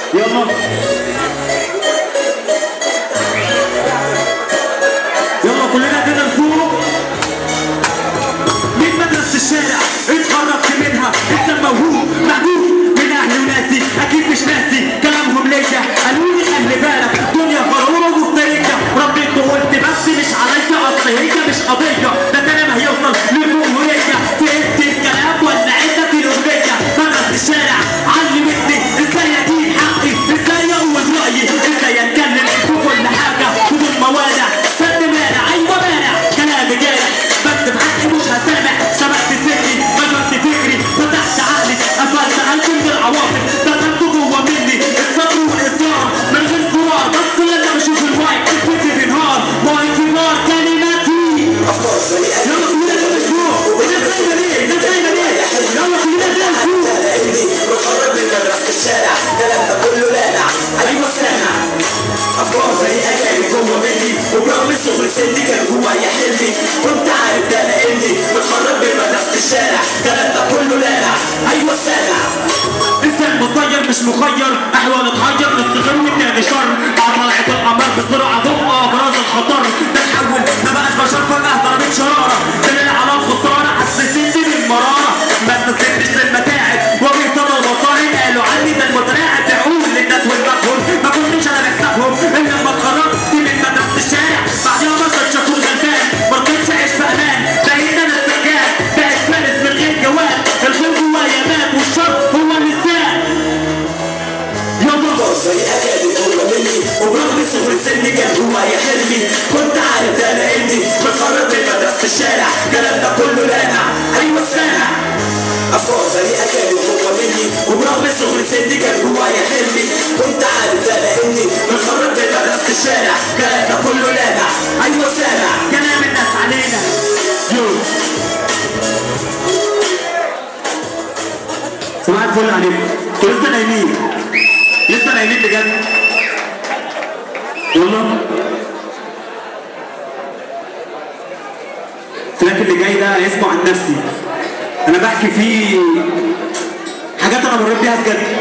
يلا يلا كلنا كده لفوق من مدرسة الشارع اتخرجت منها انت موهوب محبوب من اهلي وناسي اكيد مش ناسي كلامهم ليا قالوا لي خلي بالك دنيا غرورة ومفترية رديت وقلت بس مش عليا اصل هي مش قضية ده كلام هيوصل للجمهورية فهمت الكلام ولا عندك الاغنية مدرسة الشارع علمتني ازاي اجيب حقي ازاي اقول رأيي ازاي اتكلم في كل حاجة بدون موانع سد مانع ايوه مانع كلامي جارح بس بحقي مش هسامح سبقت سني بدأت تجري فتحت عقلي قفلت قلبي من العواطف دخلت جوه مني الصبر والاصرار من غير زرار بس لما بشوف الوايت فكري بينهار ماي كبار كلماتي يلا كلنا كده فوق الناس نايمه ليه؟ الناس نايمه ليه؟ يلا كلنا كده فوق لاني بتخرج من مدرسة الشارع كلامنا كله لانع ايوه سامع افكار زي اجانب جوه مني وبرغم صغر سني كان جوايا حلمي كنت عارف ده لاني بتخرج من مدرسة الشارع كلامنا كله لانع ايوه سامع انسان مسير مش مخير احوال اتغير بس غير والتاني شر مع طلعت القمر بسرعه فوق ابراز الخطر ده اتحول ما بقاش بشر فجاه ضربت شراره دليل على الخساره حسستني بالمراره ما استسلمتش للمتاعب واجهت انا المصاعب قالوا عني ده المتلاعب تعود للناس والمجهول ما كنتش انا بكسبهم الا لما اتخرجت من مدرسه الشارع بعدها بطل شكور غلبان ما رضيتش اعيش في امان بقيت انا السجاد بقيت فارس من غير جواد الخير جوايا مات والشر هو اللسان يلا افكار زي اجانب جوه مني وبرغم صغر سني كان جوايا حلمي كنت عارف ده لاني بتخرج من مدرسة الشارع كلامنا كله لانع ايوه سامع افكار زي اجانب جوه مني وبرغم صغر سني كان جوايا حلمي كنت عارف ده لاني بتخرج من مدرسة الشارع كلامنا كله لانع ايوه سامع كلام الناس علينا يو صباح الفل عليكم انتوا لسه نايمين لسه نايمين بجد يلا التراك اللي جاي ده اسمه عن نفسي انا بحكي فيه حاجات انا مريت بيها بجد